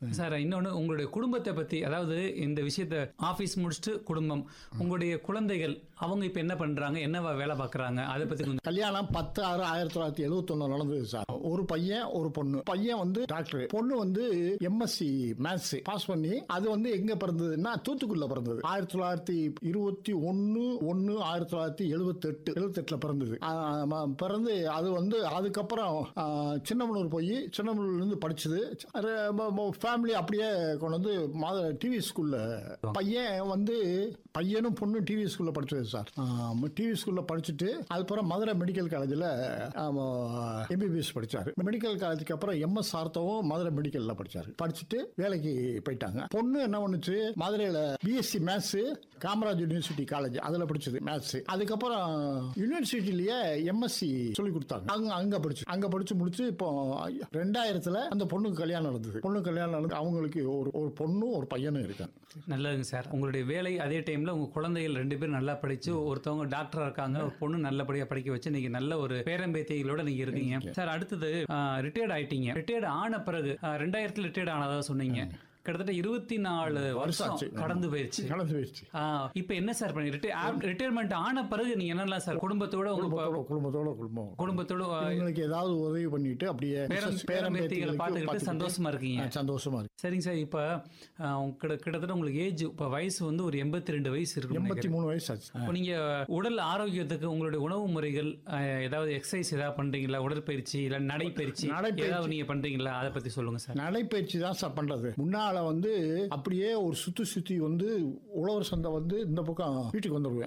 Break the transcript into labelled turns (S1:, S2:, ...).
S1: Sir இன்னொன்னு உங்களுடைய குடும்பத்தை பத்தி அதாவது இந்த விஷயத்த ஆபீஸ் முடிச்சுட்டு குடும்பம் உங்களுடைய குழந்தைகள் அவங்க இப்ப என்ன பண்றாங்க என்ன வேலை பார்க்கறாங்க அதை பத்தி கொஞ்சம்
S2: கல்யாணம் பத்து ஆறு ஆயிரத்தி தொள்ளாயிரத்தி எழுபத்தொன்னு நடந்தது சார் ஒரு பையன் ஒரு பொண்ணு பையன் வந்து டாக்டர் பொண்ணு வந்து எம்எஸ்சி மேத்ஸ் பாஸ் பண்ணி அது வந்து எங்க பிறந்ததுன்னா தூத்துக்குடியில பிறந்தது ஆயிரத்தி தொள்ளாயிரத்தி இருபத்தி ஒன்னு ஒன்னு ஆயிரத்தி தொள்ளாயிரத்தி எழுபத்தி எட்டு எழுபத்தி எட்டுல பிறந்தது ஆ, ம- பிறந்து அது வந்து அதுக்கப்புறம் ஆ, சின்னமனூர் போய் சின்னமனூர்ல இருந்து படிச்சது ஃபேமிலி அப்படியே கொண்டு வந்து மாத டிவி ஸ்கூல்ல பையன் வந்து பையனும் பொண்ணு டிவி ஸ்கூல்ல படிச்சது சார் டிவி ஸ்கூல்ல படிச்சுட்டு அதுக்கப்புறம் மதுரை மெடிக்கல் காலேஜில் எம்பிபிஎஸ் படிச்சாரு மெடிக்கல் காலேஜுக்கு அப்புறம் எம்எஸ் சார்த்தவும் மதுரை மெடிக்கல்ல படிச்சாரு படிச்சுட்டு வேலைக்கு போயிட்டாங்க பொண்ணு என்ன பண்ணுச்சு மதுரையில BSc maths Kamaraj university college அதுல படிச்சது மேத்ஸ் அதுக்கப்புறம் யூனிவர்சிட்டிலேயே எம்எஸ்சி சொல்லி கொடுத்தாங்க அங்க அங்க படிச்சு அங்க படிச்சு முடிச்சு இப்போ ரெண்டாயிரத்துல அந்த பொண்ணுக்கு கல்யாணம் நடந்தது பொண்ணு கல்யாணம் நடந்து அவங்களுக்கு ஒரு ஒரு பொண்ணும் ஒரு பையனும் இருக்காங்க
S1: நல்லதுங்க சார் உங்களுடைய வேலை அதே டைம்ல உங்க குழந்தைகள் ரெண்டு பேரும் நல்லா படிச்சு ஒருத்தவங்க டாக்டரா இருக்காங்க ஒரு பொண்ணு நல்லபடியா படிக்க வச்சு நீங்க நல்ல ஒரு பேரம்பேத்திகளோட நீங்க இருக்கீங்க சார் அடுத்தது ரிட்டையர்ட் ஆயிட்டீங்க ரிட்டையர்ட் ஆன பிறகு ஆ, ரெண்டாயிரத்துல ரிட்டையர்ட் ஆனதா சொன்னீங்க கிட்டத்தட்ட இருபத்தி நாலு வருஷம்
S2: ஆச்சு.
S1: கடந்து போயிருச்சு
S2: கலந்து போயிடுச்சு
S1: ஆ, இப்ப என்ன சார் பண்ணி ரிட்டையர்மெண்ட் ஆன பிறகு நீங்க என்னெல்லாம் சார் குடும்பத்தோட உங்க ப-
S2: குடும்பத்தோட குடும்பத்தோட குடும்பம்
S1: குடும்பத்தோட ஆ,
S2: இவங்களுக்கு ஏதாவது உதவி பண்ணிட்டு அப்படியே
S1: பேரன்-
S2: மிஸ்ஸஸ்
S1: பேரம்பேத்திகளை
S2: பேரம்பேத்திகளுக்கு
S1: பார்த்துக்கிட்டு
S2: பார்த்துக்கிட்டு,
S1: சந்தோஷமா இருக்கீங்க
S2: ஆ, சந்தோஷமா இருக்கு
S1: சரிங்க சார் இப்போ கிட்டத்தட்ட உங்களுக்கு ஏஜ் இப்போ வயசு வந்து ஒரு எண்பத்தி ரெண்டு வயசு இருக்கு
S2: எண்பத்தி மூணு வயசு ஆச்சு
S1: இப்போ நீங்க உடல் ஆரோக்கியத்துக்கு உங்களுடைய உணவு முறைகள் அஹ், ஏதாவது எக்ஸசைஸ் ஏதாவது பண்றீங்களா உடற்பயிற்சி இல்ல நடைப்பயிற்சி
S2: நடைப்பயிற்சி.
S1: ஏதாவது நீங்க பண்றீங்களா அதை பத்தி சொல்லுங்க சார்
S2: நடைப்பயிற்சி தான் சார் பண்றது முன்னால வந்து அப்படியே ஒரு சுத்தி சுத்தி வந்து உழவர் சந்தை வந்து இந்த பக்கம் வீட்டுக்கு வந்துடுவேன்